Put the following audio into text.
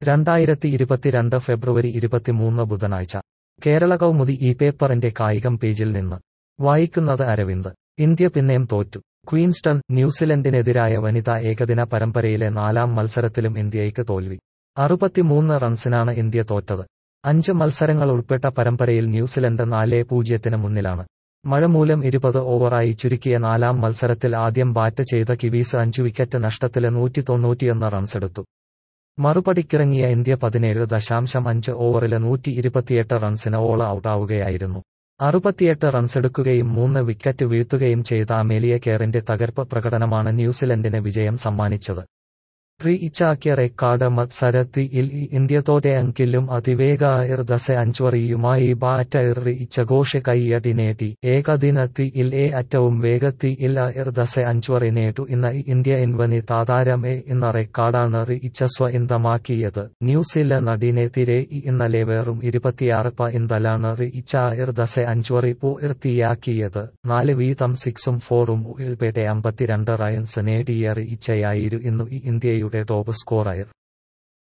രണ്ടായിരത്തി ഇരുപത്തിരണ്ട് ഫെബ്രുവരി ഇരുപത്തിമൂന്ന് ബുധനാഴ്ച കേരള കൗമുദി ഈ പേപ്പറിന്റെ കായികം പേജിൽ നിന്ന് വായിക്കുന്നത് അരവിന്ദ് ഇന്ത്യ പിന്നെയും തോറ്റു ക്വീൻസ്റ്റൺ ന്യൂസിലൻഡിനെതിരായ വനിതാ ഏകദിന പരമ്പരയിലെ നാലാം മത്സരത്തിലും ഇന്ത്യയ്ക്ക് തോൽവി അറുപത്തിമൂന്ന് റൺസിനാണ് ഇന്ത്യ തോറ്റത് അഞ്ച് മത്സരങ്ങൾ ഉൾപ്പെട്ട പരമ്പരയിൽ ന്യൂസിലൻഡ് നാലേ പൂജ്യത്തിന് മുന്നിലാണ് മഴ മൂലം ഇരുപത് ഓവറായി ചുരുക്കിയ നാലാം മത്സരത്തിൽ ആദ്യം ബാറ്റ് ചെയ്ത കിവീസ് അഞ്ചു വിക്കറ്റ് നഷ്ടത്തില് നൂറ്റി തൊണ്ണൂറ്റിയൊന്ന് റൺസെടുത്തു മറുപടിക്കിറങ്ങിയ ഇന്ത്യ പതിനേഴ് ദശാംശം അഞ്ച് ഓവറില് നൂറ്റി ഇരുപത്തിയെട്ട് റൺസിന് ഓൾ ഔട്ടാവുകയായിരുന്നു അറുപത്തിയെട്ട് റൺസെടുക്കുകയും മൂന്ന് വിക്കറ്റ് വീഴ്ത്തുകയും ചെയ്ത അമേലിയ കെയറിന്റെ തകർപ്പ് പ്രകടനമാണ് ന്യൂസിലൻഡിന് വിജയം സമ്മാനിച്ചത് റീഇച്ചാക്കിയ റെക്കാർഡ് മത്സരത്തിൽ ഇന്ത്യ തോറ്റയെങ്കിലും അതിവേഗ ദശ അഞ്ചുവറിയുമായി ബാറ്റർ റീഇച്ച കൈയടി നേടി ഏകദിനത്തിൽ ഏ അറ്റവും വേഗത്തിൽ ദശ അഞ്ചുവറി നേട്ടു ഇന്ന് ഇന്ത്യ ഇൻവനി താതാരമേ എന്ന റെക്കാർഡാണ് റീഇച്ച സ്വന്തമാക്കിയത് ന്യൂസിലൻഡിനെതിരെ ഇന്നലെ വെറും ഇരുപത്തിയാറ് പന്തലാണ് റീഇച്ച ദശ അഞ്ചുവറി പൂർത്തിയാക്കിയത് നാല് വീതം സിക്സും ഫോറും ഉൾപ്പെടെ അമ്പത്തിരണ്ട് റൺസ് നേടിയ റീഇച്ചയായിരുന്നു ഇന്ത്യയുടെ ടോപ്പ് സ്കോറർ